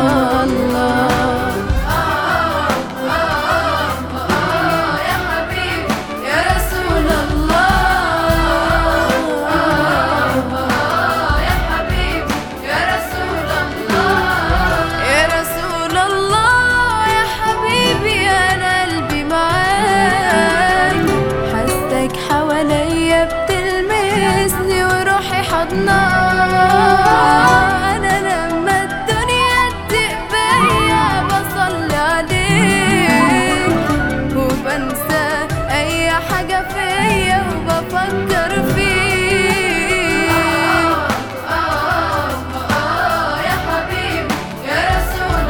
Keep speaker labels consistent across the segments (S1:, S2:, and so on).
S1: الله
S2: يا حبيبي يا رسول الله يا حبيبي يا رسول الله
S1: يا رسول الله يا حبيبي انا قلبي معاك حاسك حواليا بتلمسني وروحي حضناك انا لما الدنيا تضيق بيا بصلي عليك وبنسى اي حاجه فيا وبفكر فيك
S2: يا حبيبي يا رسول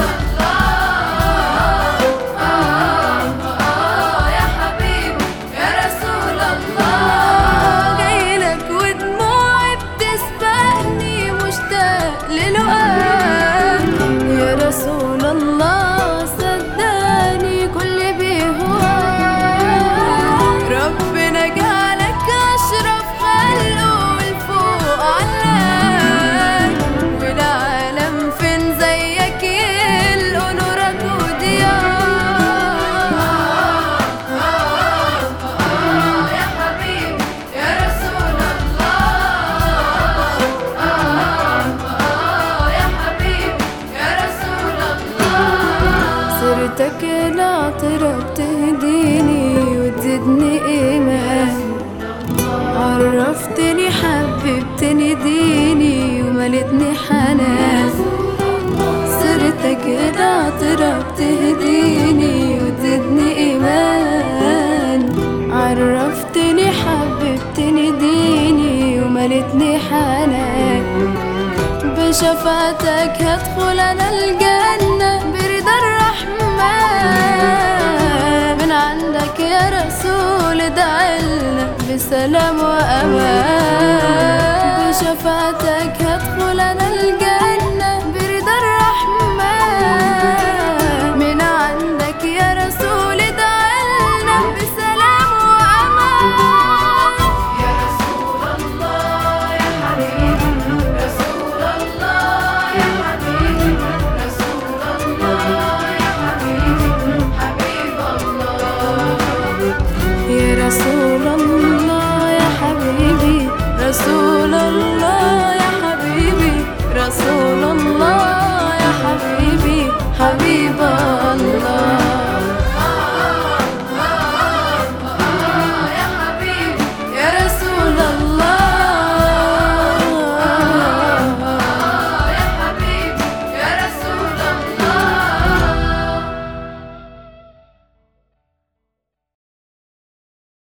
S2: الله يا حبيبي يا رسول الله
S1: جايلك ودموعي بتسبقني مشتاق للقاك يا رسول الله صدقني كل بيهواك ربنا جعلك أشرف خلقه والفوق علاك والعالم فين زيك يلقوا نورك وضياك
S2: يا حبيبي يا رسول الله يا حبيبي يا رسول الله
S1: سيرتك العطرة بتهديني وتزيدني إيمان عرفتني حببتني ديني وملتني حنان سيرتك العطرة بتهديني وتزيدني إيمان عرفتني حببتني ديني وملتني حنان بشفاعتك هدخل انا الجنة برضا الرحمن من عندك يا رسول ادعيلنا بسلام وامان بشفاعتك هدخل انا الجنة برضا الرحمن من عندك يا رسول ادعيلنا بسلام وامان
S2: يا رسول الله يا حبيبي رسول الله يا حبيبي رسول الله يا حبيبي حبيب الله
S1: يا رسول الله يا حبيبي رسول